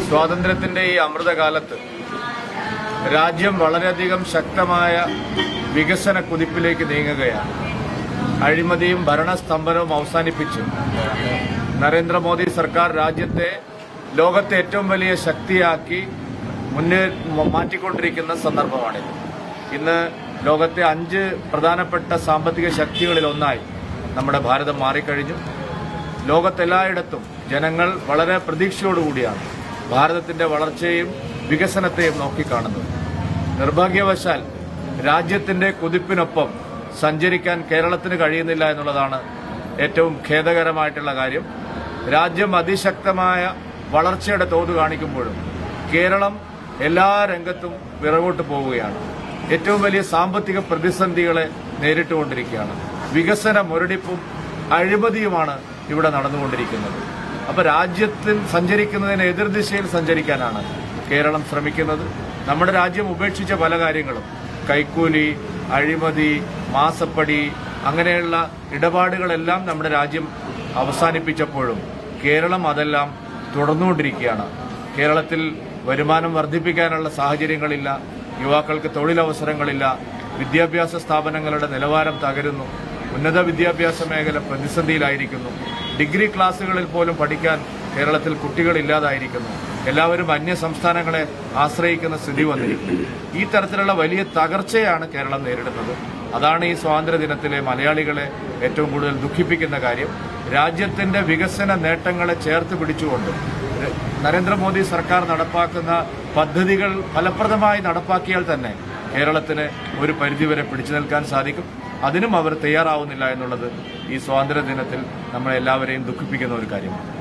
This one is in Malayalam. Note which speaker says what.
Speaker 1: സ്വാതന്ത്ര്യത്തിന്റെ ഈ അമൃതകാലത്ത് രാജ്യം വളരെയധികം ശക്തമായ വികസന കുതിപ്പിലേക്ക് നീങ്ങുകയാണ് അഴിമതിയും ഭരണസ്തംഭനവും അവസാനിപ്പിച്ച് നരേന്ദ്രമോദി സർക്കാർ രാജ്യത്തെ ലോകത്തെ ഏറ്റവും വലിയ ശക്തിയാക്കി മുന്നേ മാറ്റിക്കൊണ്ടിരിക്കുന്ന സന്ദർഭമാണിത് ഇന്ന് ലോകത്തെ അഞ്ച് പ്രധാനപ്പെട്ട സാമ്പത്തിക ശക്തികളിൽ ഒന്നായി നമ്മുടെ ഭാരതം മാറിക്കഴിഞ്ഞു ലോകത്തെല്ലായിടത്തും ജനങ്ങൾ വളരെ പ്രതീക്ഷയോടുകൂടിയാണ് ഭാരതത്തിന്റെ വളർച്ചയെയും വികസനത്തെയും നോക്കിക്കാണുന്നത് നിർഭാഗ്യവശാൽ രാജ്യത്തിന്റെ കുതിപ്പിനൊപ്പം സഞ്ചരിക്കാൻ കേരളത്തിന് കഴിയുന്നില്ല എന്നുള്ളതാണ് ഏറ്റവും ഖേദകരമായിട്ടുള്ള കാര്യം രാജ്യം അതിശക്തമായ വളർച്ചയുടെ തോത് കാണിക്കുമ്പോഴും കേരളം എല്ലാ രംഗത്തും പിറകോട്ട് പോവുകയാണ് ഏറ്റവും വലിയ സാമ്പത്തിക പ്രതിസന്ധികളെ നേരിട്ടുകൊണ്ടിരിക്കുകയാണ് വികസന മുരടിപ്പും അഴിമതിയുമാണ് ഇവിടെ നടന്നുകൊണ്ടിരിക്കുന്നത് അപ്പൊ രാജ്യത്തിൽ സഞ്ചരിക്കുന്നതിന് എതിർദിശയിൽ സഞ്ചരിക്കാനാണ് കേരളം ശ്രമിക്കുന്നത് നമ്മുടെ രാജ്യം ഉപേക്ഷിച്ച പല കാര്യങ്ങളും കൈക്കൂലി അഴിമതി മാസപ്പടി അങ്ങനെയുള്ള ഇടപാടുകളെല്ലാം നമ്മുടെ രാജ്യം അവസാനിപ്പിച്ചപ്പോഴും കേരളം അതെല്ലാം തുടർന്നുകൊണ്ടിരിക്കുകയാണ് കേരളത്തിൽ വരുമാനം വർദ്ധിപ്പിക്കാനുള്ള സാഹചര്യങ്ങളില്ല യുവാക്കൾക്ക് തൊഴിലവസരങ്ങളില്ല വിദ്യാഭ്യാസ സ്ഥാപനങ്ങളുടെ നിലവാരം തകരുന്നു ഉന്നത വിദ്യാഭ്യാസ മേഖല പ്രതിസന്ധിയിലായിരിക്കുന്നു ഡിഗ്രി ക്ലാസ്സുകളിൽ പോലും പഠിക്കാൻ കേരളത്തിൽ കുട്ടികളില്ലാതായിരിക്കുന്നു എല്ലാവരും അന്യ സംസ്ഥാനങ്ങളെ ആശ്രയിക്കുന്ന സ്ഥിതി വന്നിരിക്കുന്നു ഈ തരത്തിലുള്ള വലിയ തകർച്ചയാണ് കേരളം നേരിടുന്നത് അതാണ് ഈ സ്വാതന്ത്ര്യ ദിനത്തിലെ മലയാളികളെ ഏറ്റവും കൂടുതൽ ദുഃഖിപ്പിക്കുന്ന കാര്യം രാജ്യത്തിന്റെ വികസന നേട്ടങ്ങളെ ചേർത്ത് പിടിച്ചുകൊണ്ട് നരേന്ദ്രമോദി സർക്കാർ നടപ്പാക്കുന്ന പദ്ധതികൾ ഫലപ്രദമായി നടപ്പാക്കിയാൽ തന്നെ കേരളത്തിന് ഒരു പരിധിവരെ പിടിച്ചു നിൽക്കാൻ സാധിക്കും അതിനും അവർ തയ്യാറാവുന്നില്ല എന്നുള്ളത് ഈ സ്വാതന്ത്ര്യ ദിനത്തിൽ നമ്മളെല്ലാവരെയും ദുഃഖിപ്പിക്കുന്ന ഒരു കാര്യമാണ്